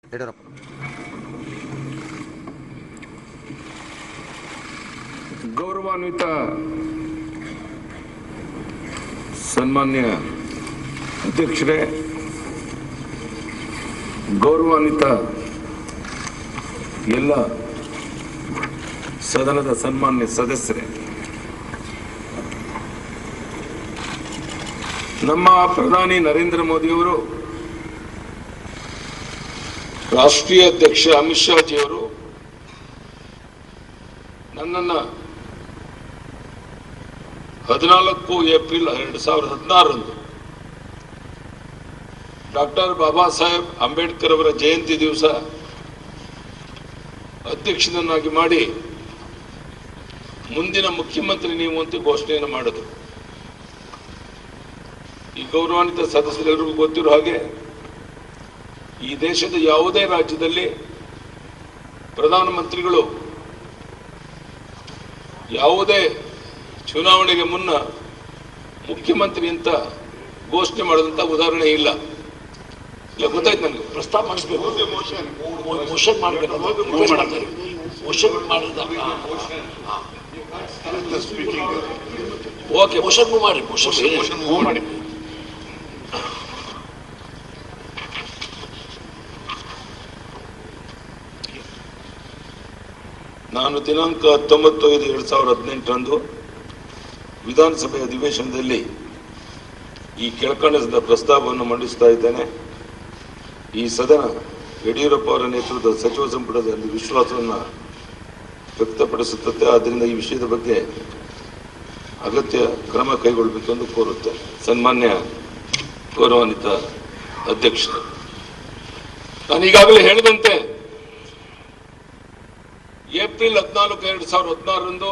ಯಡಿಯೂರಪ್ಪ ಗೌರವಾನ್ವಿತ ಸನ್ಮಾನ್ಯ ಅಧ್ಯಕ್ಷರೇ ಗೌರವಾನ್ವಿತ ಎಲ್ಲ ಸದನದ ಸನ್ಮಾನ್ಯ ಸದಸ್ಯರೇ ನಮ್ಮ ಪ್ರಧಾನಿ ನರೇಂದ್ರ ಮೋದಿಯವರು ರಾಷ್ಟ್ರೀಯ ಅಧ್ಯಕ್ಷ ಅಮಿತ್ ಶಾ ಜಿಯವರು ನನ್ನನ್ನು ಹದಿನಾಲ್ಕು ಏಪ್ರಿಲ್ ಎರಡು ಸಾವಿರದ ಹದಿನಾರರಂದು ಡಾಕ್ಟರ್ ಬಾಬಾ ಸಾಹೇಬ್ ಅಂಬೇಡ್ಕರ್ ಅವರ ಜಯಂತಿ ದಿವಸ ಅಧ್ಯಕ್ಷನನ್ನಾಗಿ ಮಾಡಿ ಮುಂದಿನ ಮುಖ್ಯಮಂತ್ರಿ ನೀವು ಅಂತ ಘೋಷಣೆಯನ್ನು ಮಾಡಿದ್ರು ಈ ಗೌರವಾನ್ವಿತ ಸದಸ್ಯರೆಲ್ಲರಿಗೂ ಗೊತ್ತಿರೋ ಹಾಗೆ ಈ ದೇಶದ ಯಾವುದೇ ರಾಜ್ಯದಲ್ಲಿ ಪ್ರಧಾನಮಂತ್ರಿಗಳು ಯಾವುದೇ ಚುನಾವಣೆಗೆ ಮುನ್ನ ಮುಖ್ಯಮಂತ್ರಿ ಅಂತ ಘೋಷಣೆ ಮಾಡಿದಂತ ಉದಾಹರಣೆ ಇಲ್ಲ ಇಲ್ಲ ಗೊತ್ತಾಯ್ತು ನನಗೆ ಪ್ರಸ್ತಾವ ಮಾಡಿಸ್ಬೇಕು ಮೋಷನ್ ಮಾಡಬೇಕು ಮೋಷನ್ ಮಾಡಿದ ಓಕೆ ಮೋಷನ್ ಮಾಡಿ ಮೋಷನ್ ಮಾಡಿ ನಾನು ದಿನಾಂಕ ಹತ್ತೊಂಬತ್ತು ಐದು ಎರಡ್ ಸಾವಿರದ ಹದಿನೆಂಟರಂದು ವಿಧಾನಸಭೆ ಅಧಿವೇಶನದಲ್ಲಿ ಈ ಕೆಳಕಂಡದ ಪ್ರಸ್ತಾವವನ್ನು ಮಂಡಿಸ್ತಾ ಇದ್ದೇನೆ ಈ ಸದನ ಯಡಿಯೂರಪ್ಪ ಅವರ ನೇತೃತ್ವದ ಸಚಿವ ಸಂಪುಟದಲ್ಲಿ ವಿಶ್ವಾಸವನ್ನು ವ್ಯಕ್ತಪಡಿಸುತ್ತದೆ ಆದ್ದರಿಂದ ಈ ವಿಷಯದ ಬಗ್ಗೆ ಅಗತ್ಯ ಕ್ರಮ ಕೈಗೊಳ್ಳಬೇಕೆಂದು ಕೋರುತ್ತೆ ಸನ್ಮಾನ್ಯ ಗೌರವಾನ್ವಿತ ಅಧ್ಯಕ್ಷರು ನಾನು ಈಗಾಗಲೇ ಹೇಳಿದಂತೆ ಏಪ್ರಿಲ್ ಹದಿನಾಲ್ಕು ಎರಡು ಸಾವಿರದ ಹದಿನಾರರಂದು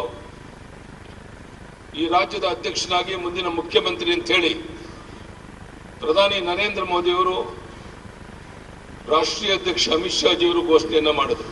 ಈ ರಾಜ್ಯದ ಅಧ್ಯಕ್ಷನಾಗಿ ಮುಂದಿನ ಮುಖ್ಯಮಂತ್ರಿ ಅಂತ ಹೇಳಿ ಪ್ರಧಾನಿ ನರೇಂದ್ರ ಮೋದಿಯವರು ರಾಷ್ಟ್ರೀಯ ಅಧ್ಯಕ್ಷ ಅಮಿತ್ ಶಾ ಜಿಯವರು ಘೋಷಣೆಯನ್ನ ಮಾಡಿದರು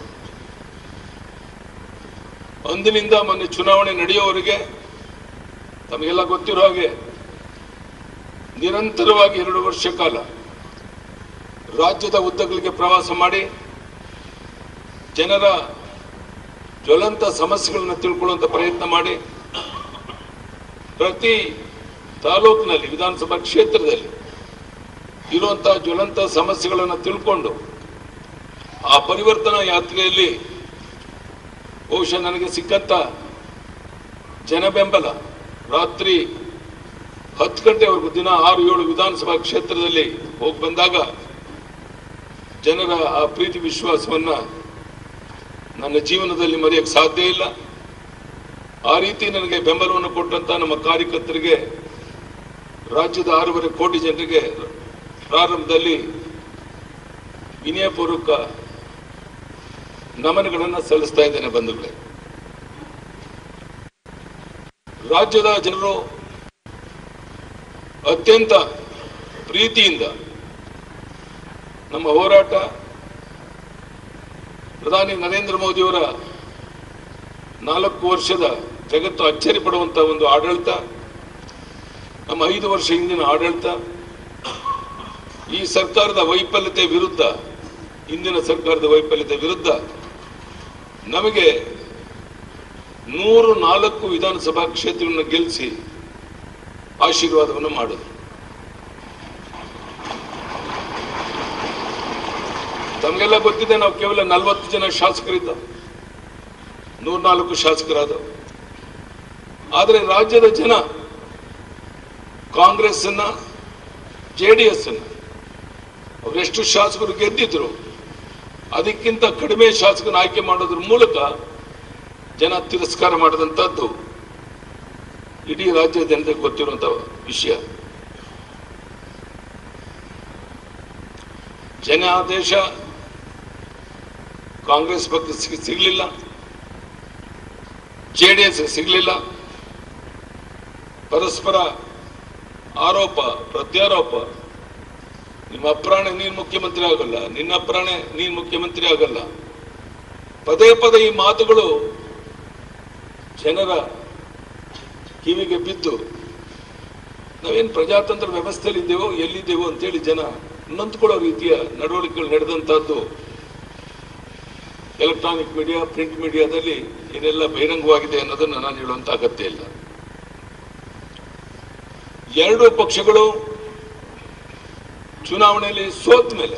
ಅಂದಿನಿಂದ ಮೊನ್ನೆ ಚುನಾವಣೆ ನಡೆಯುವವರೆಗೆ ತಮಗೆಲ್ಲ ಗೊತ್ತಿರೋ ಹಾಗೆ ನಿರಂತರವಾಗಿ ಎರಡು ವರ್ಷ ಕಾಲ ರಾಜ್ಯದ ಉದ್ದಗಳಿಗೆ ಪ್ರವಾಸ ಮಾಡಿ ಜನರ ಜ್ವಲಂತ ಸಮಸ್ಯೆಗಳನ್ನ ತಿಳ್ಕೊಳ್ಳುವಂತ ಪ್ರಯತ್ನ ಮಾಡಿ ಪ್ರತಿ ತಾಲೂಕಿನಲ್ಲಿ ವಿಧಾನಸಭಾ ಕ್ಷೇತ್ರದಲ್ಲಿ ಇರುವಂತಹ ಜ್ವಲಂತ ಸಮಸ್ಯೆಗಳನ್ನು ತಿಳ್ಕೊಂಡು ಆ ಪರಿವರ್ತನಾ ಯಾತ್ರೆಯಲ್ಲಿ ಬಹುಶಃ ನನಗೆ ಸಿಕ್ಕಂತ ಜನ ಬೆಂಬಲ ರಾತ್ರಿ ಹತ್ತು ಗಂಟೆವರೆಗೂ ದಿನ ಆರು ಏಳು ವಿಧಾನಸಭಾ ಕ್ಷೇತ್ರದಲ್ಲಿ ಹೋಗಿ ಬಂದಾಗ ಜನರ ಆ ಪ್ರೀತಿ ವಿಶ್ವಾಸವನ್ನ ನನ್ನ ಜೀವನದಲ್ಲಿ ಮರೆಯಕ್ಕೆ ಸಾಧ್ಯ ಇಲ್ಲ ಆ ರೀತಿ ನನಗೆ ಬೆಂಬಲವನ್ನು ಕೊಟ್ಟಂತ ನಮ್ಮ ಕಾರ್ಯಕರ್ತರಿಗೆ ರಾಜ್ಯದ ಆರೂವರೆ ಕೋಟಿ ಜನರಿಗೆ ಪ್ರಾರಂಭದಲ್ಲಿ ವಿನಯಪೂರ್ವಕ ನಮನಗಳನ್ನು ಸಲ್ಲಿಸ್ತಾ ಇದ್ದೇನೆ ಬಂಧುಗಳೇ ರಾಜ್ಯದ ಜನರು ಅತ್ಯಂತ ಪ್ರೀತಿಯಿಂದ ನಮ್ಮ ಹೋರಾಟ ಪ್ರಧಾನಿ ನರೇಂದ್ರ ಮೋದಿಯವರ ನಾಲ್ಕು ವರ್ಷದ ಜಗತ್ತು ಅಚ್ಚರಿ ಪಡುವಂತ ಒಂದು ಆಡಳಿತ ನಮ್ಮ ಐದು ವರ್ಷ ಹಿಂದಿನ ಆಡಳಿತ ಈ ಸರ್ಕಾರದ ವೈಫಲ್ಯತೆ ವಿರುದ್ಧ ಹಿಂದಿನ ಸರ್ಕಾರದ ವೈಫಲ್ಯತೆ ವಿರುದ್ಧ ನಮಗೆ ನೂರು ನಾಲ್ಕು ವಿಧಾನಸಭಾ ಕ್ಷೇತ್ರಗಳನ್ನು ಗೆಲ್ಲಿಸಿ ಆಶೀರ್ವಾದವನ್ನು ಮಾಡಿದ್ರು ತಮಗೆಲ್ಲ ಗೊತ್ತಿದೆ ನಾವು ಕೇವಲ ನಲವತ್ತು ಜನ ಶಾಸಕರಿದ್ದ ನೂರ್ನಾಲ್ಕು ಶಾಸಕರಾದ ಆದರೆ ರಾಜ್ಯದ ಜನ ಕಾಂಗ್ರೆಸ್ ಅನ್ನ ಜೆಡಿಎಸ್ ಅನ್ನ ಅವರೆಷ್ಟು ಶಾಸಕರು ಗೆದ್ದಿದ್ರು ಅದಕ್ಕಿಂತ ಕಡಿಮೆ ಶಾಸಕನ ಆಯ್ಕೆ ಮಾಡೋದ್ರ ಮೂಲಕ ಜನ ತಿರಸ್ಕಾರ ಮಾಡಿದಂಥದ್ದು ಇಡೀ ರಾಜ್ಯದ ಜನತೆಗೆ ಗೊತ್ತಿರುವಂತಹ ವಿಷಯ ಜನಾದೇಶ ಕಾಂಗ್ರೆಸ್ ಪಕ್ಷ ಸಿಗ್- ಸಿಗ್ಲಿಲ್ಲ ಜೆಡಿಎಸ್ ಸಿಗ್ಲಿಲ್ಲ ಪರಸ್ಪರ ಆರೋಪ ಪ್ರತ್ಯಾರೋಪ ನಿಮ್ಮ ಅಪ್ರಾಣೆ ನೀನ್ ಮುಖ್ಯಮಂತ್ರಿ ಆಗಲ್ಲ ನಿನ್ನ ಅಪ್ರಾಣೆ ನೀನ್ ಮುಖ್ಯಮಂತ್ರಿ ಆಗಲ್ಲ ಪದೇ ಪದೇ ಈ ಮಾತುಗಳು ಜನರ ಕಿವಿಗೆ ಬಿದ್ದು ನಾವೇನ್ ಪ್ರಜಾತಂತ್ರ ವ್ಯವಸ್ಥೆಯಲ್ಲಿ ಇದ್ದೇವೋ ಎಲ್ಲಿದ್ದೇವೋ ಅಂತೇಳಿ ಜನ ನೊಂದ್ಕೊಳ್ಳೋ ರೀತಿಯ ನಡವಳಿಕೆಗಳು ನಡೆದಂತಹದ್ದು ಎಲೆಕ್ಟ್ರಾನಿಕ್ ಮೀಡಿಯಾ ಪ್ರಿಂಟ್ ಮೀಡಿಯಾದಲ್ಲಿ ಏನೆಲ್ಲ ಬಹಿರಂಗವಾಗಿದೆ ಅನ್ನೋದನ್ನು ನಾನು ಹೇಳುವಂತ ಅಗತ್ಯ ಇಲ್ಲ ಎರಡೂ ಪಕ್ಷಗಳು ಚುನಾವಣೆಯಲ್ಲಿ ಸೋತ ಮೇಲೆ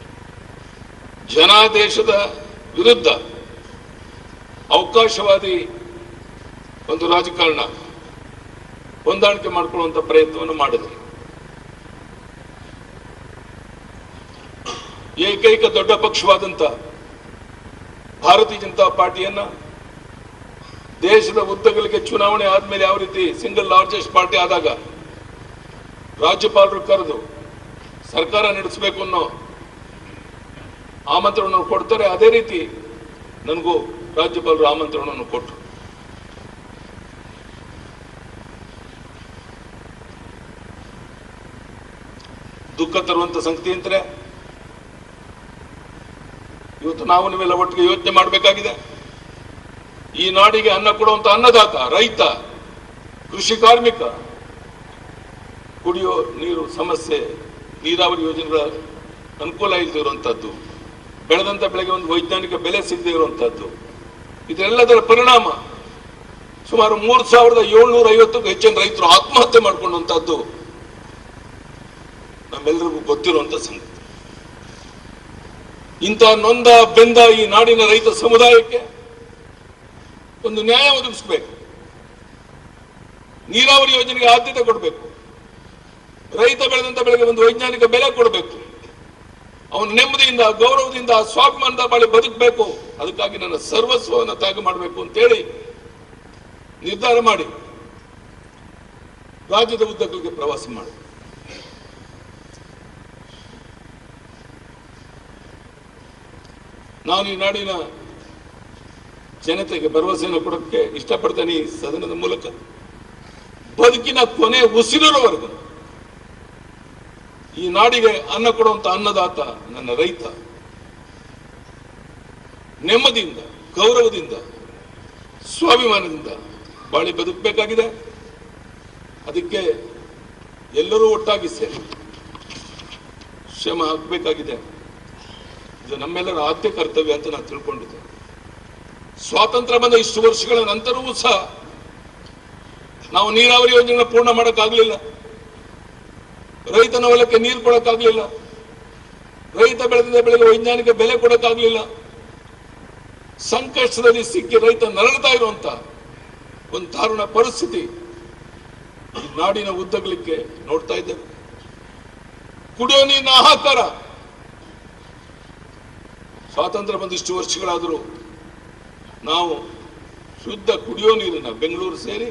ಜನಾದೇಶದ ವಿರುದ್ಧ ಅವಕಾಶವಾದಿ ಒಂದು ರಾಜಕಾರಣ ಹೊಂದಾಣಿಕೆ ಮಾಡಿಕೊಳ್ಳುವಂತ ಪ್ರಯತ್ನವನ್ನು ಮಾಡಿದ್ರು ಏಕೈಕ ದೊಡ್ಡ ಪಕ್ಷವಾದಂತ ಭಾರತೀಯ ಜನತಾ ಪಾರ್ಟಿಯನ್ನ ದೇಶದ ಉದ್ದಗಲಿಗೆ ಚುನಾವಣೆ ಆದ್ಮೇಲೆ ಯಾವ ರೀತಿ ಸಿಂಗಲ್ ಲಾರ್ಜೆಸ್ಟ್ ಪಾರ್ಟಿ ಆದಾಗ ರಾಜ್ಯಪಾಲರು ಕರೆದು ಸರ್ಕಾರ ನಡೆಸಬೇಕು ಅನ್ನೋ ಆಮಂತ್ರಣವನ್ನು ಕೊಡ್ತಾರೆ ಅದೇ ರೀತಿ ನನಗೂ ರಾಜ್ಯಪಾಲರು ಆಮಂತ್ರಣವನ್ನು ಕೊಟ್ಟರು ದುಃಖ ತರುವಂತ ಸಂಗತಿ ಅಂತಾರೆ ಇವತ್ತು ನಾವು ನೀವೆಲ್ಲ ಒಟ್ಟಿಗೆ ಯೋಚನೆ ಮಾಡಬೇಕಾಗಿದೆ ಈ ನಾಡಿಗೆ ಅನ್ನ ಕೊಡುವಂತ ಅನ್ನದಾತ ರೈತ ಕೃಷಿ ಕಾರ್ಮಿಕ ಕುಡಿಯೋ ನೀರು ಸಮಸ್ಯೆ ನೀರಾವರಿ ಯೋಜನೆಗಳ ಅನುಕೂಲ ಇಲ್ಲದೆ ಇರುವಂತದ್ದು ಬೆಳೆದಂತ ಬೆಳೆಗೆ ಒಂದು ವೈಜ್ಞಾನಿಕ ಬೆಲೆ ಸಿಗದೆ ಇರುವಂತದ್ದು ಇದೆಲ್ಲದರ ಪರಿಣಾಮ ಸುಮಾರು ಮೂರು ಸಾವಿರದ ಏಳ್ನೂರ ಐವತ್ತಕ್ಕೂ ಹೆಚ್ಚಿನ ರೈತರು ಆತ್ಮಹತ್ಯೆ ಮಾಡಿಕೊಂಡಂತದ್ದು ನಮ್ಮೆಲ್ಲರಿಗೂ ಗೊತ್ತಿರುವಂತ ಸಂಗತಿ ಇಂಥ ನೊಂದ ಬೆಂದ ಈ ನಾಡಿನ ರೈತ ಸಮುದಾಯಕ್ಕೆ ಒಂದು ನ್ಯಾಯ ಒದಗಿಸಬೇಕು ನೀರಾವರಿ ಯೋಜನೆಗೆ ಆದ್ಯತೆ ಕೊಡಬೇಕು ರೈತ ಬೆಳೆದಂತ ಬೆಳೆಗೆ ಒಂದು ವೈಜ್ಞಾನಿಕ ಬೆಲೆ ಕೊಡಬೇಕು ಅವನು ನೆಮ್ಮದಿಯಿಂದ ಗೌರವದಿಂದ ಸ್ವಾಭಿಮಾನದ ಬಾಳಿ ಬದುಕಬೇಕು ಅದಕ್ಕಾಗಿ ನನ್ನ ಸರ್ವಸ್ವವನ್ನು ತ್ಯಾಗ ಮಾಡಬೇಕು ಅಂತೇಳಿ ನಿರ್ಧಾರ ಮಾಡಿ ರಾಜ್ಯದ ಉದ್ದಗಲಿಗೆ ಪ್ರವಾಸ ಮಾಡಿ ನಾನು ಈ ನಾಡಿನ ಜನತೆಗೆ ಭರವಸೆಯನ್ನು ಕೊಡೋಕ್ಕೆ ಇಷ್ಟಪಡ್ತೇನೆ ಈ ಸದನದ ಮೂಲಕ ಬದುಕಿನ ಕೊನೆ ಉಸಿರಿನವರೆಗೂ ಈ ನಾಡಿಗೆ ಅನ್ನ ಕೊಡುವಂತ ಅನ್ನದಾತ ನನ್ನ ರೈತ ನೆಮ್ಮದಿಯಿಂದ ಗೌರವದಿಂದ ಸ್ವಾಭಿಮಾನದಿಂದ ಬಾಳಿ ಬದುಕಬೇಕಾಗಿದೆ ಅದಕ್ಕೆ ಎಲ್ಲರೂ ಒಟ್ಟಾಗಿ ಸೇರಿ ಶ್ರಮ ಹಾಕಬೇಕಾಗಿದೆ ಇದು ನಮ್ಮೆಲ್ಲರ ಆದ್ಯ ಕರ್ತವ್ಯ ಅಂತ ನಾನು ತಿಳ್ಕೊಂಡಿದ್ದೆ ಸ್ವಾತಂತ್ರ್ಯ ಬಂದ ಇಷ್ಟು ವರ್ಷಗಳ ನಂತರವೂ ಸಹ ನಾವು ನೀರಾವರಿ ಯೋಜನೆ ಪೂರ್ಣ ಮಾಡೋಕ್ಕಾಗಲಿಲ್ಲ ರೈತನ ಹೊಲಕ್ಕೆ ನೀರು ಕೊಡಕ್ಕಾಗ್ಲಿಲ್ಲ ರೈತ ಬೆಳೆದ ಬೆಳೆಗೆ ವೈಜ್ಞಾನಿಕ ಬೆಲೆ ಕೊಡಕ್ಕಾಗ್ಲಿಲ್ಲ ಸಂಕಷ್ಟದಲ್ಲಿ ಸಿಕ್ಕಿ ರೈತ ನರಳ್ತಾ ಇರುವಂತ ಒಂದು ದಾರುಣ ಪರಿಸ್ಥಿತಿ ಈ ನಾಡಿನ ಉದ್ದಗಲಿಕ್ಕೆ ನೋಡ್ತಾ ಇದ್ದೇವೆ ಕುಡಿಯೋ ನೀರಿನ ಹಾಹಾಕಾರ ಸ್ವಾತಂತ್ರ್ಯ ಬಂದಿಷ್ಟು ವರ್ಷಗಳಾದರೂ ನಾವು ಶುದ್ಧ ಕುಡಿಯೋ ನೀರನ್ನ ಬೆಂಗಳೂರು ಸೇರಿ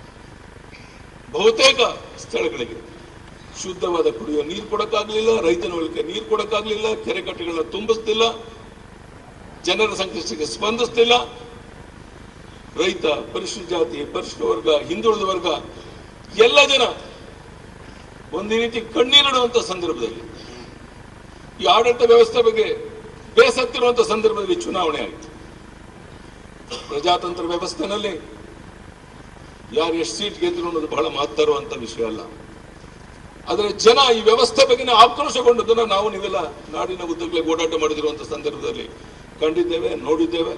ಬಹುತೇಕ ಸ್ಥಳಗಳಿಗೆ ಶುದ್ಧವಾದ ಕುಡಿಯುವ ನೀರು ಕೊಡಕ್ಕಾಗ್ಲಿಲ್ಲ ರೈತನ ಹೊಲಕ್ಕೆ ನೀರು ಕೊಡಕ್ಕಾಗ್ಲಿಲ್ಲ ಕೆರೆ ಕಟ್ಟೆಗಳನ್ನ ತುಂಬಿಸ್ತಿಲ್ಲ ಜನರ ಸಂಕಷ್ಟಕ್ಕೆ ಸ್ಪಂದಿಸ್ತಿಲ್ಲ ರೈತ ಪರಿಶಿಷ್ಟ ಜಾತಿ ಪರಿಶಿಷ್ಟ ವರ್ಗ ಹಿಂದುಳಿದ ವರ್ಗ ಎಲ್ಲ ಜನ ಒಂದು ರೀತಿ ಕಣ್ಣೀರಿಡುವಂತ ಸಂದರ್ಭದಲ್ಲಿ ಈ ಆಡಳಿತ ವ್ಯವಸ್ಥೆ ಬಗ್ಗೆ ಬೇಸತ್ತಿರುವಂತ ಸಂದರ್ಭದಲ್ಲಿ ಚುನಾವಣೆ ಆಯಿತು ಪ್ರಜಾತಂತ್ರ ವ್ಯವಸ್ಥೆನಲ್ಲಿ ಯಾರು ಎಷ್ಟು ಸೀಟ್ ಗೆದ್ರು ಅನ್ನೋದು ಬಹಳ ಮಹತ್ತರುವಂತ ವಿಷಯ ಅಲ್ಲ ಆದರೆ ಜನ ಈ ವ್ಯವಸ್ಥೆ ಬಗ್ಗೆ ಆಕ್ರೋಶಗೊಂಡದನ್ನ ನಾವು ನೀವೆಲ್ಲ ನಾಡಿನ ಉದ್ದಗಲೇ ಓಡಾಟ ಮಾಡಿದಿರುವಂತ ಸಂದರ್ಭದಲ್ಲಿ ಕಂಡಿದ್ದೇವೆ ನೋಡಿದ್ದೇವೆ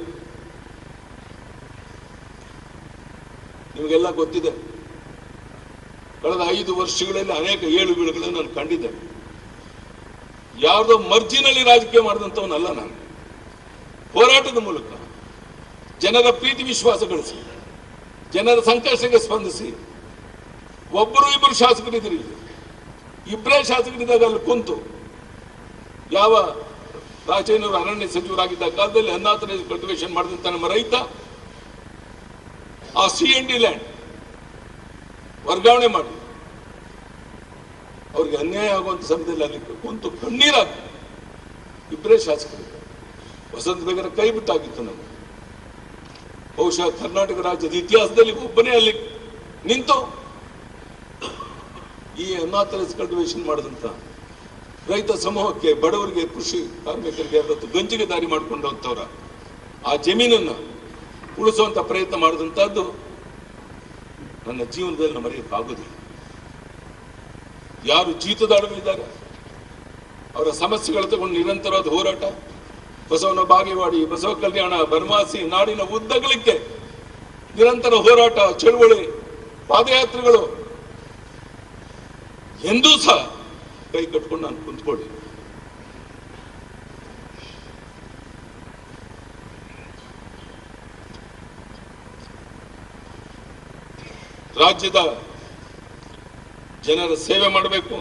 ನಿಮಗೆಲ್ಲ ಗೊತ್ತಿದೆ ಕಳೆದ ಐದು ವರ್ಷಗಳಲ್ಲಿ ಅನೇಕ ಏಳು ಬೀಳುಗಳನ್ನು ನಾನು ಕಂಡಿದ್ದೆ ಯಾರ್ದೋ ಮರ್ಜಿನಲ್ಲಿ ರಾಜಕೀಯ ಮಾಡಿದಂಥವನಲ್ಲ ನಾನು ಹೋರಾಟದ ಮೂಲಕ ಜನರ ಪ್ರೀತಿ ವಿಶ್ವಾಸ ಗಳಿಸಿ ಜನರ ಸಂಕಷ್ಟಕ್ಕೆ ಸ್ಪಂದಿಸಿ ಒಬ್ಬರು ಇಬ್ಬರು ಶಾಸಕರಿದ್ರಿ ಇಲ್ಲಿ. ಇಬ್ಬರೇ ಶಾಸಕರಿದ್ದಾಗ ಅಲ್ಲಿ ಕುಂತು ಯಾವ ರಾಜೇನವರು ಅರಣ್ಯ ಸಚಿವರಾಗಿದ್ದ ಕಾಲದಲ್ಲಿ ಅನ್ನಾಥರೈಸ್ ಕಲ್ಟಿವೇಶನ್ ಮಾಡಿದಂತ ನಮ್ಮ ರೈತ ಆ ಸಿ ಎನ್ ಡಿ ಲ್ಯಾಂಡ್ ವರ್ಗಾವಣೆ ಮಾಡಿ ಅವ್ರಿಗೆ ಅನ್ಯಾಯ ಆಗುವಂತ ಸಮಯದಲ್ಲಿ ಅಲ್ಲಿ ಕುಂತು ಕಣ್ಣೀರಾಗ ಇಬ್ಬರೇ ಶಾಸಕರು ವಸಂತ ಬೇಗರ ಕೈ ಬಿಟ್ಟಾಗಿತ್ತು ನಮಗೆ ಬಹುಶಃ ಕರ್ನಾಟಕ ರಾಜ್ಯದ ಇತಿಹಾಸದಲ್ಲಿ ಒಬ್ಬನೇ ಅಲ್ಲಿ ನಿಂತು ಈ ಅನ್ನಾಥರೈಸ್ ಕಲ್ಟಿವೇಶನ್ ಮಾಡಿದಂತ ರೈತ ಸಮೂಹಕ್ಕೆ ಬಡವರಿಗೆ ಕೃಷಿ ಕಾರ್ಮಿಕರಿಗೆ ಯಾವತ್ತು ಗಂಜಿಗೆ ದಾರಿ ಮಾಡಿಕೊಂಡಂತವ್ರ ಆ ಜಮೀನನ್ನ ಉಳಿಸುವಂತ ಪ್ರಯತ್ನ ಮಾಡಿದಂತಹದ್ದು ನನ್ನ ಜೀವನದಲ್ಲಿ ನಾನು ಮರೆಯಕ್ಕಾಗೋದಿಲ್ಲ ಯಾರು ಜೀತದಾಳುಗಳಿದ್ದಾರೆ ಅವರ ಸಮಸ್ಯೆಗಳ ತಗೊಂಡು ನಿರಂತರವಾದ ಹೋರಾಟ ಬಸವನ ಬಾಗೇವಾಡಿ ಬಸವ ಕಲ್ಯಾಣ ಬನವಾಸಿ ನಾಡಿನ ಉದ್ದಗಲಿಕ್ಕೆ ನಿರಂತರ ಹೋರಾಟ ಚಳುವಳಿ ಪಾದಯಾತ್ರೆಗಳು ಎಂದೂ ಸಹ ಕೈ ಕಟ್ಕೊಂಡು ನಾನು ಕುಂತ್ಕೊಳ್ಳಿ ರಾಜ್ಯದ ಜನರ ಸೇವೆ ಮಾಡಬೇಕು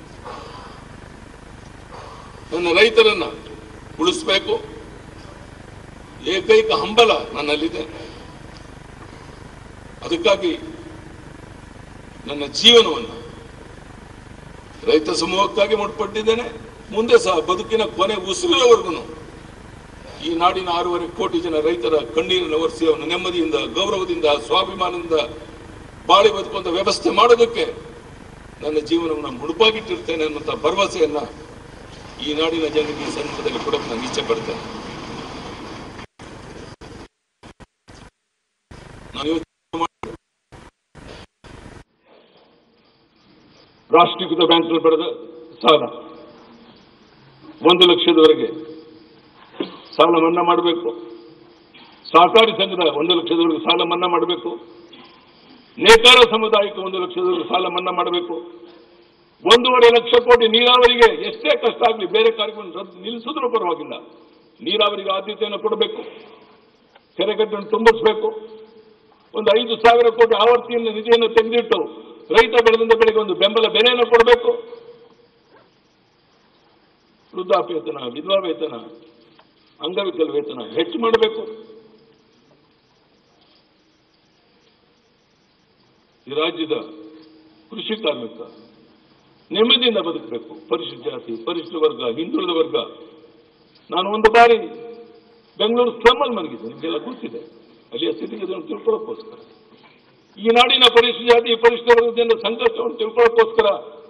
ನನ್ನ ರೈತರನ್ನ ಉಳಿಸ್ಬೇಕು ಏಕೈಕ ಹಂಬಲ ನನ್ನಲ್ಲಿದೆ ಅದಕ್ಕಾಗಿ ನನ್ನ ಜೀವನವನ್ನು ರೈತ ಸಮೂಹಕ್ಕಾಗಿ ಮುಡ್ಪಟ್ಟಿದ್ದೇನೆ ಮುಂದೆ ಸಹ ಬದುಕಿನ ಕೊನೆ ಉಸಿರಿನವರೆಗೂ ಈ ನಾಡಿನ ಆರೂವರೆ ಕೋಟಿ ಜನ ರೈತರ ಕಣ್ಣೀರನ್ನು ಒರೆಸಿ ಅವನ ನೆಮ್ಮದಿಯಿಂದ ಗೌರವದಿಂದ ಸ್ವಾಭಿಮಾನದಿಂದ ಬಾಳಿ ಬದುಕುವಂತ ವ್ಯವಸ್ಥೆ ಮಾಡೋದಕ್ಕೆ ನನ್ನ ಜೀವನವನ್ನು ಮುಡುಪಾಗಿಟ್ಟಿರ್ತೇನೆ ಅನ್ನುವಂಥ ಭರವಸೆಯನ್ನ ಈ ನಾಡಿನ ಜನರಿಗೆ ಈ ಸಂದರ್ಭದಲ್ಲಿ ಕೊಡಕ್ಕೆ ನಾನು ಇಚ್ಛೆ ಪಡ್ತೇನೆ ನಾನು ಯೋಚನೆ ಮಾಡಿ- ರಾಷ್ಟ್ರೀಕೃತ ಬ್ಯಾಂಕ್ನಲ್ಲಿ ಪಡೆದ ಸಾಲ ಒಂದು ಲಕ್ಷದವರೆಗೆ ಸಾಲ ಮನ್ನಾ ಮಾಡಬೇಕು ಸಹಕಾರಿ ಸಂಘದ ಒಂದು ಲಕ್ಷದವರೆಗೆ ಸಾಲ ಮನ್ನಾ ಮಾಡಬೇಕು ನೇಕಾರ ಸಮುದಾಯಕ್ಕೆ ಒಂದು ಲಕ್ಷದವರೆಗೆ ಸಾಲ ಮನ್ನಾ ಮಾಡಬೇಕು ಒಂದೂವರೆ ಲಕ್ಷ ಕೋಟಿ ನೀರಾವರಿಗೆ ಎಷ್ಟೇ ಕಷ್ಟ ಆಗಲಿ ಬೇರೆ ಕಾರ್ಯಕ್ರಮ ರದ್ದು ನಿಲ್ಲಿಸಿದ್ರೂ ಪರವಾಗಿಲ್ಲ ನೀರಾವರಿಗೆ ಆದ್ಯತೆಯನ್ನು ಕೊಡಬೇಕು ಕೆರೆಗಟ್ಟನ್ನು ತುಂಬಿಸಬೇಕು ಒಂದು ಐದು ಸಾವಿರ ಕೋಟಿ ಆವರ್ತಿಯನ್ನು ನಿಧಿಯನ್ನು ತೆಗೆದಿಟ್ಟು ರೈತ ಬೆಳೆದಂತ ಬೆಳೆಗೆ ಒಂದು ಬೆಂಬಲ ಬೆಲೆಯನ್ನು ಕೊಡಬೇಕು ವೃದ್ಧಾಪ್ಯ ವೇತನ ವಿಧವಾ ವೇತನ ಅಂಗವಿಕಲ ವೇತನ ಹೆಚ್ಚು ಮಾಡಬೇಕು ಈ ರಾಜ್ಯದ ಕೃಷಿ ಕಾರ್ಮಿಕ ನೆಮ್ಮದಿಯಿಂದ ಬದುಕಬೇಕು ಪರಿಶಿಷ್ಟ ಜಾತಿ ಪರಿಶಿಷ್ಟ ವರ್ಗ ಹಿಂದುಳಿದ ವರ್ಗ ನಾನು ಒಂದು ಬಾರಿ ಬೆಂಗಳೂರು ಸ್ಲಮ್ಮಲ್ಲಿ ಮಲಗಿದ್ದೆ ನಿಮಗೆಲ್ಲ ಗೊತ್ತಿದೆ ಅಲ್ಲಿಯ ಸ್ಥಿತಿಗತಿಯನ್ನು ತಿಳ್ಕೊಳ್ಳೋಕ್ಕೋಸ್ಕರ ಈ ನಾಡಿನ ಪರಿಶಿಷ್ಟ ಜಾತಿ ಪರಿಶಿಷ್ಟ ವರ್ಗದ ಜನರ ಸಂಕಷ್ಟವನ್ನು ತಿಳ್ಕೊಳ್ಳೋಕ್ಕೋಸ್ಕರ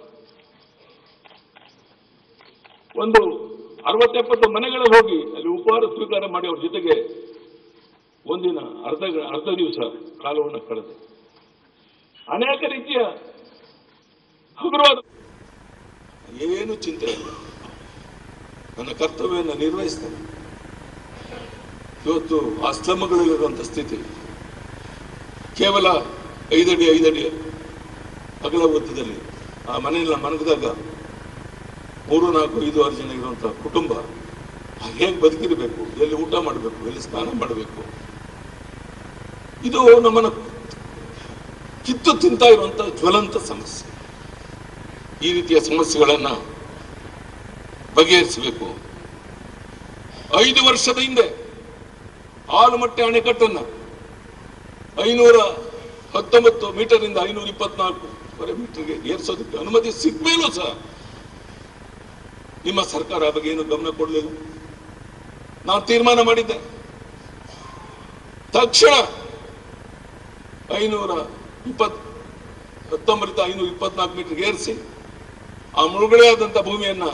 ಒಂದು ಅರವತ್ತೆಪ್ಪತ್ತು ಮನೆಗಳಿಗೆ ಹೋಗಿ ಅಲ್ಲಿ ಉಪಹಾರ ಸ್ವೀಕಾರ ಮಾಡಿ ಅವ್ರ ಜೊತೆಗೆ ಒಂದಿನ ಅರ್ಧ ಅರ್ಧ ದಿವಸ ಕಾಲವನ್ನು ಕಳೆದೆ ಅನೇಕ ರೀತಿಯ ಹಗುರವಾದ ಏನು ಚಿಂತೆ ಇಲ್ಲ ನನ್ನ ಕರ್ತವ್ಯವನ್ನು ನಿರ್ವಹಿಸ್ತೇನೆ ಇವತ್ತು ಆ ಸ್ತಂಭಗಳಲ್ಲಿರುವಂಥ ಸ್ಥಿತಿ ಕೇವಲ ಐದಡಿ ಐದಡಿ ಅಗಲ ಒತ್ತದಲ್ಲಿ ಆ ಮನೆಯಲ್ಲಿ ಮನಗದಾಗ ಮೂರು ನಾಲ್ಕು ಐದು ಆರು ಜನ ಇರುವಂತಹ ಕುಟುಂಬ ಹೇಗೆ ಬದುಕಿರಬೇಕು ಎಲ್ಲಿ ಊಟ ಮಾಡಬೇಕು ಎಲ್ಲಿ ಸ್ನಾನ ಮಾಡಬೇಕು ಇದು ನಮ್ಮನ್ನು ಕಿತ್ತು ತಿಂತಾ ಇರುವಂತ ಜ್ವಲಂತ ಸಮಸ್ಯೆ ಈ ರೀತಿಯ ಸಮಸ್ಯೆಗಳನ್ನ ಬಗೆಹರಿಸಬೇಕು ಐದು ವರ್ಷದ ಹಿಂದೆ ಆಲಮಟ್ಟೆ ಅಣೆಕಟ್ಟನ್ನ ಐನೂರ ಹತ್ತೊಂಬತ್ತು ಮೀಟರ್ ಇಂದ ಐನೂರ ಇಪ್ಪತ್ನಾಲ್ಕು ಮೀಟರ್ಗೆ ಏರಿಸೋದಕ್ಕೆ ಅನುಮತಿ ಸಿಗ್ಮೇಲೂ ಸಹ ನಿಮ್ಮ ಸರ್ಕಾರ ಆ ಬಗ್ಗೆ ಏನು ಗಮನ ಕೊಡಲಿಲ್ಲ ನಾನು ತೀರ್ಮಾನ ಮಾಡಿದ್ದೆ ತಕ್ಷಣ ಐನೂರ ಇಪ್ಪತ್ ಹತ್ತೊಂಬತ್ತು ಐನೂರ ಇಪ್ಪತ್ನಾಲ್ಕು ಮೀಟರ್ ಏರಿಸಿ ಆ ಮುಳುಗಡೆ ಆದಂತ ಭೂಮಿಯನ್ನ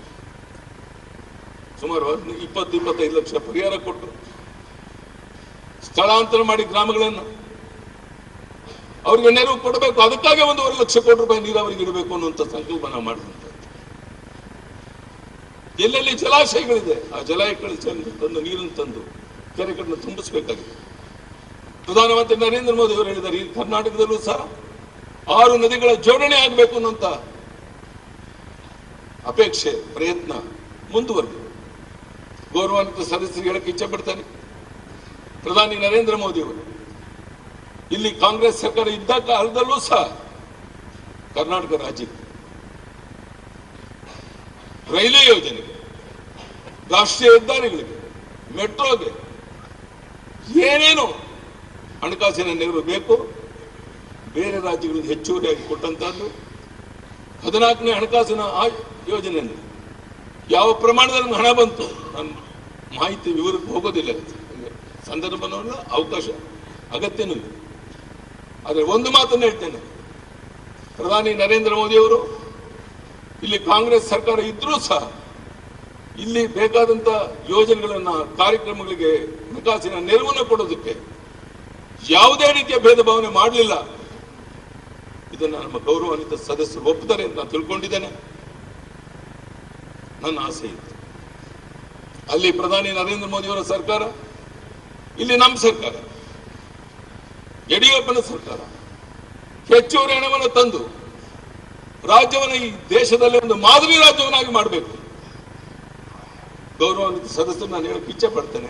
ಸುಮಾರು ಹದ್ನ- ಇಪ್ಪತ್ತು ಇಪ್ಪತ್ತೈದು ಲಕ್ಷ ಪರಿಹಾರ ಕೊಟ್ಟು ಸ್ಥಳಾಂತರ ಮಾಡಿ ಗ್ರಾಮಗಳನ್ನು ಅವರಿಗೆ ನೆರವು ಕೊಡಬೇಕು ಅದಕ್ಕಾಗಿ ಒಂದೂವರೆ ಲಕ್ಷ ಕೋಟಿ ರೂಪಾಯಿ ನೀರಾವರಿಗೆ ಇಡಬೇಕು ಅನ್ನುವಂಥ ಸಂಕಲ್ಪ ನಾವು ಮಾಡಿದಂಥದ್ದು ಎಲ್ಲೆಲ್ಲಿ ಜಲಾಶಯಗಳಿದೆ ಆ ಜಲಾಶಯಗಳಿಗೆ ತಂದು ನೀರನ್ನು ತಂದು ಕೆರೆಗಳನ್ನು ತುಂಬಿಸಬೇಕಾಗಿದೆ ಪ್ರಧಾನಮಂತ್ರಿ ನರೇಂದ್ರ ಮೋದಿ ಅವರು ಹೇಳಿದ್ದಾರೆ ಈ ಕರ್ನಾಟಕದಲ್ಲೂ ಸಹ ಆರು ನದಿಗಳ ಜೋಡಣೆ ಆಗಬೇಕು ಅನ್ನುವಂತ ಅಪೇಕ್ಷೆ ಪ್ರಯತ್ನ ಮುಂದುವರೆದಿದೆ ಗೌರವಾನ್ವಿತ ಸದಸ್ಯರಿಗೆ ಹೇಳಕ್ಕೆ ಇಚ್ಛೆ ಪಡ್ತಾನೆ ಪ್ರಧಾನಿ ನರೇಂದ್ರ ಮೋದಿ ಅವರು ಇಲ್ಲಿ ಕಾಂಗ್ರೆಸ್ ಸರ್ಕಾರ ಇದ್ದ ಕಾಲದಲ್ಲೂ ಸಹ ಕರ್ನಾಟಕ ರಾಜ್ಯಕ್ಕೆ ರೈಲ್ವೆ ಯೋಜನೆಗೆ ರಾಷ್ಟ್ರೀಯ ಹೆದ್ದಾರಿಗಳಿಗೆ ಮೆಟ್ರೋಗೆ ಏನೇನು ಹಣಕಾಸಿನ ನೆರವು ಬೇಕು ಬೇರೆ ರಾಜ್ಯಗಳಿಗೆ ಹೆಚ್ಚುವರಿಯಾಗಿ ಕೊಟ್ಟಂತಹದ್ದು ಹದಿನಾಲ್ಕನೇ ಹಣಕಾಸಿನ ಆ ಯೋಜನೆಯಲ್ಲಿ ಯಾವ ಪ್ರಮಾಣದಲ್ಲಿ ನಮ್ಗೆ ಹಣ ಬಂತು ನಾನು ಮಾಹಿತಿ ವಿವರಕ್ಕೆ ಹೋಗೋದಿಲ್ಲ ಸಂದರ್ಭನೂ ಇಲ್ಲ ಅವಕಾಶ ಅಗತ್ಯನೂ ಇಲ್ಲ ಆದರೆ ಒಂದು ಮಾತನ್ನು ಹೇಳ್ತೇನೆ ಪ್ರಧಾನಿ ನರೇಂದ್ರ ಮೋದಿ ಅವರು ಇಲ್ಲಿ ಕಾಂಗ್ರೆಸ್ ಸರ್ಕಾರ ಇದ್ರೂ ಸಹ ಇಲ್ಲಿ ಬೇಕಾದಂತ ಯೋಜನೆಗಳನ್ನ ಕಾರ್ಯಕ್ರಮಗಳಿಗೆ ಹಣಕಾಸಿನ ನೆರವನ್ನು ಕೊಡೋದಕ್ಕೆ ಯಾವುದೇ ರೀತಿಯ ಭೇದ ಭಾವನೆ ಮಾಡಲಿಲ್ಲ ಇದನ್ನ ನಮ್ಮ ಗೌರವಾನ್ವಿತ ಸದಸ್ಯರು ಒಪ್ಪುತ್ತಾರೆ ಅಂತ ನಾನು ತಿಳ್ಕೊಂಡಿದ್ದೇನೆ ನನ್ನ ಆಸೆ ಇತ್ತು ಅಲ್ಲಿ ಪ್ರಧಾನಿ ನರೇಂದ್ರ ಮೋದಿ ಅವರ ಸರ್ಕಾರ ಇಲ್ಲಿ ನಮ್ಮ ಸರ್ಕಾರ ಯಡಿಯೂರಪ್ಪನ ಸರ್ಕಾರ ಹೆಚ್ಚುವರಿ ಹಣವನ್ನು ತಂದು ರಾಜ್ಯವನ್ನು ಈ ದೇಶದಲ್ಲಿ ಒಂದು ಮಾದರಿ ರಾಜ್ಯವನ್ನಾಗಿ ಮಾಡಬೇಕು ಗೌರವಾನ್ವಿತ ಸದಸ್ಯರು ನಾನು ಹೇಳಕ್ ಇಚ್ಛೆ ಪಡ್ತೇನೆ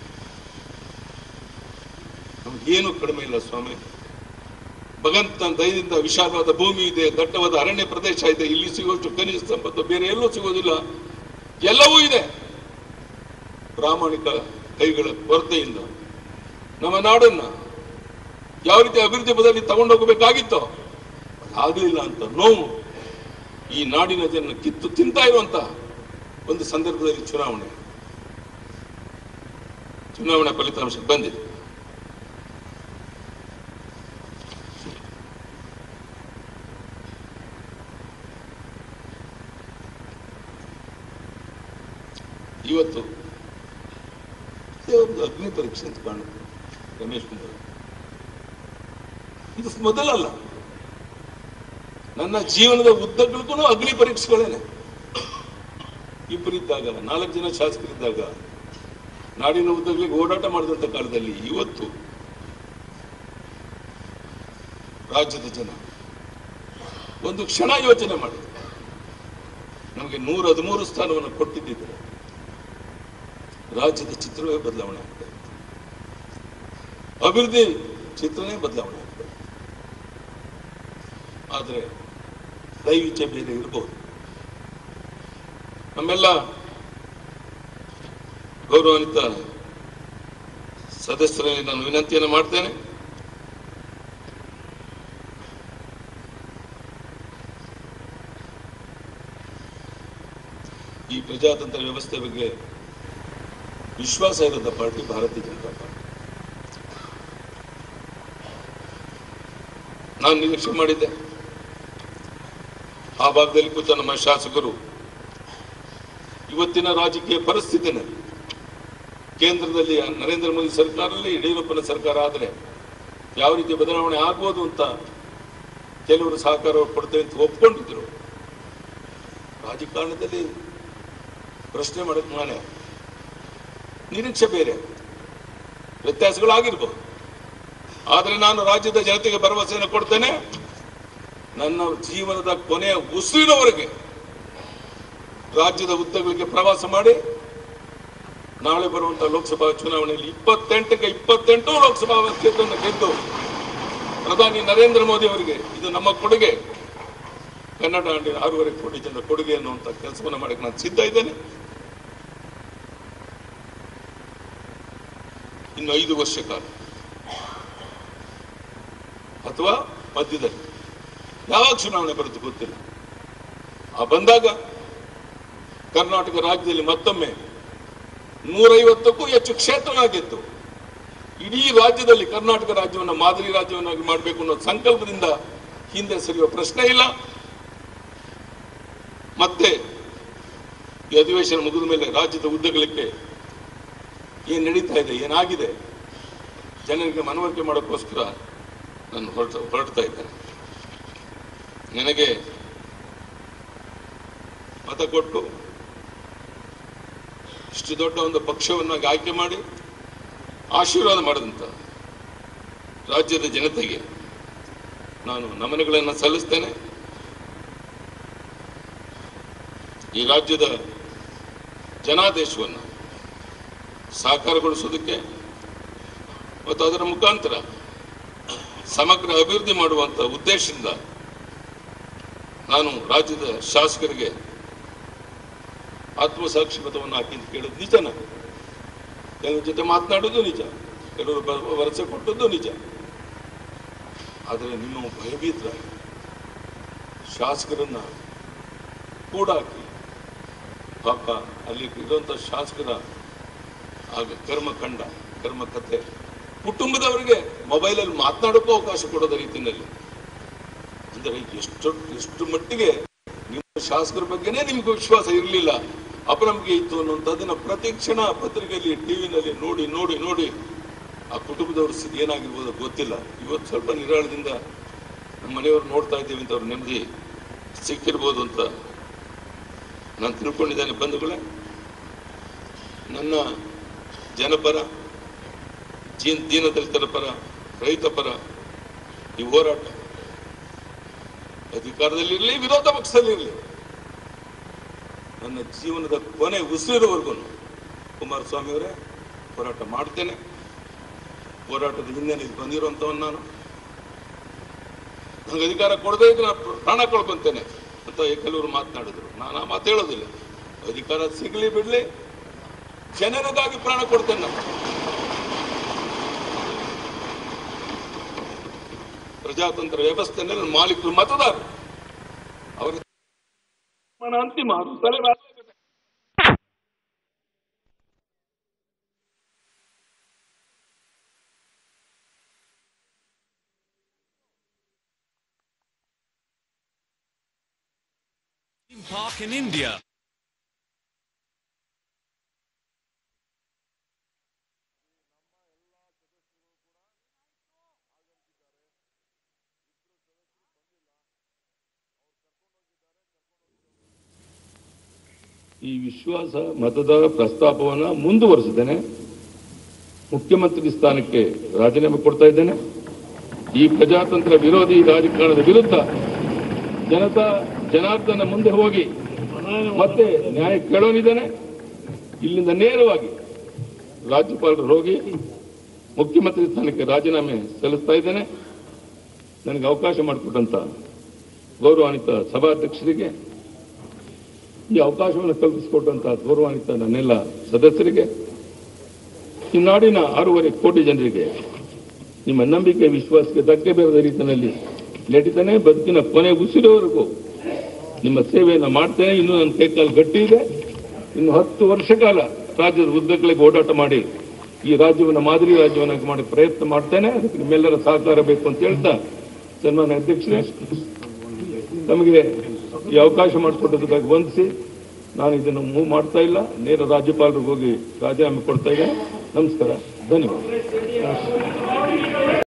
ನಮ್ಗೇನು ಕಡಿಮೆ ಇಲ್ಲ ಸ್ವಾಮಿ ಭಗವಂತನ ದಯದಿಂದ ವಿಶಾಲವಾದ ಭೂಮಿ ಇದೆ ದಟ್ಟವಾದ ಅರಣ್ಯ ಪ್ರದೇಶ ಇದೆ ಇಲ್ಲಿ ಸಿಗುವಷ್ಟು ಖನಿಜ ಸಂಪತ್ತು ಬೇರೆ ಎಲ್ಲೂ ಸಿಗೋದಿಲ್ಲ ಎಲ್ಲವೂ ಇದೆ ಪ್ರಾಮಾಣಿಕ ಕೈಗಳ ಕೊರತೆಯಿಂದ ನಮ್ಮ ನಾಡನ್ನ ಯಾವ ರೀತಿ ಅಭಿವೃದ್ಧಿ ಬದಲಿ ತಗೊಂಡೋಗಬೇಕಾಗಿತ್ತೋ ಅದಾಗಲಿಲ್ಲ ಅಂತ ನೋವು ಈ ನಾಡಿನ ಜನ ಕಿತ್ತು ತಿಂತಾ ಇರುವಂತ ಒಂದು ಸಂದರ್ಭದಲ್ಲಿ ಚುನಾವಣೆ ಚುನಾವಣಾ ಫಲಿತಾಂಶ ಬಂದಿದೆ ಇವತ್ತು ಇದೇ ಒಂದು ಅಗ್ನಿ ಪರೀಕ್ಷೆ ಅಂತ ಕಾಣುತ್ತೆ ರಮೇಶ್ ಕುಮಾರ್ ಇದು ಮೊದಲಲ್ಲ ನನ್ನ ಜೀವನದ ಉದ್ದಕ್ಕೂ ಅಗ್ನಿ ಪರೀಕ್ಷೆಗಳೇನೆ ಇಬ್ಬರಿದ್ದಾಗ ನಾಲ್ಕು ಜನ ಶಾಸಕರಿದ್ದಾಗ ನಾಡಿನ ಉದ್ದಗಳಿಗೆ ಓಡಾಟ ಮಾಡಿದಂತ ಕಾಲದಲ್ಲಿ ಇವತ್ತು ರಾಜ್ಯದ ಜನ ಒಂದು ಕ್ಷಣ ಯೋಚನೆ ಮಾಡಿ ನಮಗೆ ನೂರ ಹದಿಮೂರು ಸ್ಥಾನವನ್ನು ಕೊಟ್ಟಿದ್ದರೆ ರಾಜ್ಯದ ಚಿತ್ರವೇ ಬದಲಾವಣೆ ಆಗ್ತದೆ ಅಭಿವೃದ್ಧಿ ಚಿತ್ರನೇ ಬದಲಾವಣೆ ಆಗ್ತದೆ ಆದರೆ ದೈವಿಚ್ಛೆ ಬೇರೆ ಇರಬಹುದು ನಮ್ಮೆಲ್ಲ ಗೌರವಾನ್ವಿತ ಸದಸ್ಯರಲ್ಲಿ ನಾನು ವಿನಂತಿಯನ್ನು ಮಾಡ್ತೇನೆ ಈ ಪ್ರಜಾತಂತ್ರ ವ್ಯವಸ್ಥೆ ಬಗ್ಗೆ ವಿಶ್ವಾಸ ಇರದ ಪಾರ್ಟಿ ಭಾರತೀಯ ಜನತಾ ಪಾರ್ಟಿ ನಾನು ನಿರೀಕ್ಷೆ ಮಾಡಿದ್ದೆ ಆ ಭಾಗದಲ್ಲಿ ಕೂತ ನಮ್ಮ ಶಾಸಕರು ಇವತ್ತಿನ ರಾಜಕೀಯ ಪರಿಸ್ಥಿತಿನಲ್ಲಿ ಕೇಂದ್ರದಲ್ಲಿ ನರೇಂದ್ರ ಮೋದಿ ಸರ್ಕಾರದಲ್ಲಿ ಯಡಿಯೂರಪ್ಪನ ಸರ್ಕಾರ ಆದರೆ ಯಾವ ರೀತಿ ಬದಲಾವಣೆ ಆಗ್ಬೋದು ಅಂತ ಕೆಲವರು ಸಹಕಾರ ಕೊಡ್ತೇವೆ ಅಂತ ಒಪ್ಕೊಂಡಿದ್ರು ರಾಜಕಾರಣದಲ್ಲಿ ಪ್ರಶ್ನೆ ಮಾಡಕ್ ನಾನೇ ನಿರೀಕ್ಷೆ ಬೇರೆ ವ್ಯತ್ಯಾಸಗಳಾಗಿರ್ಬೋದು ಆದರೆ ನಾನು ರಾಜ್ಯದ ಜನತೆಗೆ ಭರವಸೆಯನ್ನು ಕೊಡ್ತೇನೆ ನನ್ನ ಜೀವನದ ಕೊನೆಯ ಉಸಿರಿನವರೆಗೆ ರಾಜ್ಯದ ಉದ್ದಗಳಿಗೆ ಪ್ರವಾಸ ಮಾಡಿ ನಾಳೆ ಬರುವಂತಹ ಲೋಕಸಭಾ ಚುನಾವಣೆಯಲ್ಲಿ ಇಪ್ಪತ್ತೆಂಟಕ್ಕೆ ಇಪ್ಪತ್ತೆಂಟು ಲೋಕಸಭಾ ಕ್ಷೇತ್ರವನ್ನು ಗೆದ್ದು ಪ್ರಧಾನಿ ನರೇಂದ್ರ ಮೋದಿ ಅವರಿಗೆ ಇದು ನಮ್ಮ ಕೊಡುಗೆ ಕನ್ನಡ ನಾಡಿನ ಆರೂವರೆ ಕೋಟಿ ಜನರ ಕೊಡುಗೆ ಅನ್ನುವಂಥ ಕೆಲಸವನ್ನು ಮಾಡಕ್ಕೆ ನಾನು ಸಿದ್ಧ ಇದ್ದೇನೆ ಇನ್ನು ಐದು ವರ್ಷ ಕಾಲ ಅಥವಾ ಮಧ್ಯದಲ್ಲಿ ಯಾವಾಗ ಚುನಾವಣೆ ಬರುತ್ತೆ ಗೊತ್ತಿಲ್ಲ ಆ ಬಂದಾಗ ಕರ್ನಾಟಕ ರಾಜ್ಯದಲ್ಲಿ ಮತ್ತೊಮ್ಮೆ ನೂರೈವತ್ತಕ್ಕೂ ಹೆಚ್ಚು ಕ್ಷೇತ್ರನಾಗಿತ್ತು ಇಡೀ ರಾಜ್ಯದಲ್ಲಿ ಕರ್ನಾಟಕ ರಾಜ್ಯವನ್ನು ಮಾದರಿ ರಾಜ್ಯವನ್ನಾಗಿ ಮಾಡಬೇಕು ಅನ್ನೋ ಸಂಕಲ್ಪದಿಂದ ಹಿಂದೆ ಸರಿಯುವ ಪ್ರಶ್ನೆ ಇಲ್ಲ ಮತ್ತೆ ಈ ಅಧಿವೇಶನ ಮುಗಿದ ಮೇಲೆ ರಾಜ್ಯದ ಉದ್ದಗಲಕ್ಕೆ ಏನ್ ನಡೀತಾ ಇದೆ ಏನಾಗಿದೆ ಜನರಿಗೆ ಮನವರಿಕೆ ಮಾಡೋಕ್ಕೋಸ್ಕರ ನಾನು ಹೊರಟ ಹೊರಡ್ತಾ ಇದ್ದೇನೆ ನನಗೆ ಮತ ಕೊಟ್ಟು ಇಷ್ಟು ದೊಡ್ಡ ಒಂದು ಪಕ್ಷವನ್ನಾಗಿ ಆಯ್ಕೆ ಮಾಡಿ ಆಶೀರ್ವಾದ ಮಾಡಿದಂತ ರಾಜ್ಯದ ಜನತೆಗೆ ನಾನು ನಮನಗಳನ್ನು ಸಲ್ಲಿಸ್ತೇನೆ ಈ ರಾಜ್ಯದ ಜನಾದೇಶವನ್ನು ಸಾಕಾರಗೊಳಿಸೋದಕ್ಕೆ ಮತ್ತು ಅದರ ಮುಖಾಂತರ ಸಮಗ್ರ ಅಭಿವೃದ್ಧಿ ಮಾಡುವಂತ ಉದ್ದೇಶದಿಂದ ನಾನು ರಾಜ್ಯದ ಶಾಸಕರಿಗೆ ಆತ್ಮಸಾಕ್ಷಿ ಮತವನ್ನು ಹಾಕಿ ಅಂತ ಕೇಳೋದು ನಿಜನ ಕೆಲವ್ರ ಜೊತೆ ಮಾತನಾಡೋದು ನಿಜ ಕೆಲವರು ಭ- ಭರವಸೆ ಕೊಟ್ಟದ್ದು ನಿಜ ಆದರೆ ನಿಮ್ಮ ಭಯಭೀತರಾಗಿ ಶಾಸಕರನ್ನ ಕೂಡಾಕಿ ಪಾಪ ಅಲ್ಲಿ ಇರುವಂತ ಶಾಸಕರ ಆಗ ಕರ್ಮಕಂಡ ಕರ್ಮಕಥೆ ಕುಟುಂಬದವರಿಗೆ ಮೊಬೈಲಲ್ಲಿ ಮಾತನಾಡೋಕ್ಕೂ ಅವಕಾಶ ಕೊಡೋದ ರೀತಿಯಲ್ಲಿ ಅಂದರೆ ಎಷ್ಟು ಎಷ್ಟು ಮಟ್ಟಿಗೆ ನಿಮ್ಮ ಶಾಸಕರ ಬಗ್ಗೆನೇ ನಿಮ್ಗೆ ವಿಶ್ವಾಸ ಇರಲಿಲ್ಲ ಅಪನಂಬಿಕೆ ಇತ್ತು ಅನ್ನುವಂಥದ್ದನ್ನ ಪ್ರತಿ ಕ್ಷಣ ಪತ್ರಿಕೆಯಲ್ಲಿ ಟಿವಿನಲ್ಲಿ ನೋಡಿ ನೋಡಿ ನೋಡಿ ಆ ಕುಟುಂಬದವ್ರ ಸ್ಥಿತಿ ಏನಾಗಿರ್ಬೋದು ಗೊತ್ತಿಲ್ಲ ಇವತ್ತು ಸ್ವಲ್ಪ ನಿರಾಳದಿಂದ ನಮ್ಮ ಮನೆಯವರು ನೋಡ್ತಾ ಇದ್ದೀವಿ ಅಂತ ಅವ್ರು ನೆಮ್ಮದಿ ಸಿಕ್ಕಿರ್ಬೋದು ಅಂತ ನಾನು ತಿಳ್ಕೊಂಡಿದ್ದೇನೆ ಬಂಧುಗಳೇ ನನ್ನ ಜನಪರ ಜೀನ್ ದೀನದಲಿತರ ಪರ ರೈತ ಪರ ಈ ಹೋರಾಟ ಅಧಿಕಾರದಲ್ಲಿರಲಿ ವಿರೋಧ ಪಕ್ಷದಲ್ಲಿರಲಿ ನನ್ನ ಜೀವನದ ಕೊನೆ ಉಸಿರಿರೋವರೆಗೂ ಕುಮಾರಸ್ವಾಮಿ ಅವರೇ ಹೋರಾಟ ಮಾಡ್ತೇನೆ ಹೋರಾಟದ ಹಿನ್ನೆಲೆಯಲ್ಲಿ ಬಂದಿರುವಂತವನ್ ನಾನು ನಂಗೆ ಅಧಿಕಾರ ಕೊಡದೇ ಇದ್ರೆ ನಾನು ಪ್ರಾಣ ಕಳ್ಕೊಂತೇನೆ ಅಂತ ಕೆಲವರು ಮಾತನಾಡಿದ್ರು ನಾನು ಆ ಮಾತು ಹೇಳೋದಿಲ್ಲ ಅಧಿಕಾರ ಸಿಗ್ಲಿ ಬಿಡ್ಲಿ ಜನರಿಗಾಗಿ ಪ್ರಾಣ ಕೊಡ್ತೇನೆ ನಾನು ಪ್ರಜಾತಂತ್ರ ವ್ಯವಸ್ಥೆನಲ್ಲಿ ನನ್ನ ಮಾಲೀಕರು ಮತದಾರರು ಅವರ ತೀರ್ಮಾನ ಅಂತಿಮ ಅದು ತಲೆಗೆ ಹಾಕ್ಲೇಬೇಕು. theme park in India. ಈ ವಿಶ್ವಾಸ ಮತದ ಪ್ರಸ್ತಾಪವನ್ನು ಮುಂದುವರಿಸಿದ್ದೇನೆ ಮುಖ್ಯಮಂತ್ರಿ ಸ್ಥಾನಕ್ಕೆ ರಾಜೀನಾಮೆ ಕೊಡ್ತಾ ಇದ್ದೇನೆ ಈ ಪ್ರಜಾತಂತ್ರ ವಿರೋಧಿ ರಾಜಕಾರಣದ ವಿರುದ್ಧ ಜನತಾ ಜನಾರ್ದನ ಮುಂದೆ ಹೋಗಿ ಮತ್ತೆ ನ್ಯಾಯ ಕೇಳೋನಿದ್ದೇನೆ ಇಲ್ಲಿಂದ ನೇರವಾಗಿ ರಾಜ್ಯಪಾಲರು ಹೋಗಿ ಮುಖ್ಯಮಂತ್ರಿ ಸ್ಥಾನಕ್ಕೆ ರಾಜೀನಾಮೆ ಸಲ್ಲಿಸ್ತಾ ಇದ್ದೇನೆ ನನಗೆ ಅವಕಾಶ ಮಾಡಿಕೊಟ್ಟಂತ ಗೌರವಾನ್ವಿತ ಸಭಾಧ್ಯಕ್ಷರಿಗೆ ಈ ಅವಕಾಶವನ್ನು ಕಲ್ಪಿಸಿಕೊಟ್ಟಂತಹ ಗೌರವಾನ್ವಿತ ನನ್ನೆಲ್ಲ ಸದಸ್ಯರಿಗೆ ಈ ನಾಡಿನ ಆರೂವರೆ ಕೋಟಿ ಜನರಿಗೆ ನಿಮ್ಮ ನಂಬಿಕೆ ವಿಶ್ವಾಸಕ್ಕೆ ಧಕ್ಕೆ ಬೇರದ ರೀತಿಯಲ್ಲಿ ನಡೀತಾನೆ ಬದುಕಿನ ಕೊನೆ ಉಸಿರೋವರೆಗೂ ನಿಮ್ಮ ಸೇವೆಯನ್ನು ಮಾಡ್ತೇನೆ ಇನ್ನು ನನ್ನ ಕೈಕಾಲು ಗಟ್ಟಿ ಇದೆ ಇನ್ನು ಹತ್ತು ವರ್ಷ ಕಾಲ ರಾಜ್ಯದ ಉದ್ದಗಳಿಗೆ ಓಡಾಟ ಮಾಡಿ ಈ ರಾಜ್ಯವನ್ನು ಮಾದರಿ ರಾಜ್ಯವನ್ನಾಗಿ ಮಾಡಿ ಪ್ರಯತ್ನ ಮಾಡ್ತೇನೆ ಅದಕ್ಕೆ ನಿಮ್ಮೆಲ್ಲರ ಸಹಕಾರ ಬೇಕು ಅಂತ ಹೇಳ್ತಾ ಸನ್ಮಾನ್ಯ ಅಧ್ಯಕ್ಷರೇ ತಮಗೆ ಈ ಅವಕಾಶ ಮಾಡಿಕೊಟ್ಟದಕ್ಕಾಗಿ ವಂದಿಸಿ ನಾನು ಇದನ್ನು ಮೂವ್ ಮಾಡ್ತಾ ಇಲ್ಲ ನೇರ ರಾಜ್ಯಪಾಲರಿಗೆ ಹೋಗಿ ರಾಜೀನಾಮೆ ಕೊಡ್ತಾ ಇದ್ದೇನೆ ನಮಸ್ಕಾರ ಧನ್ಯವಾದ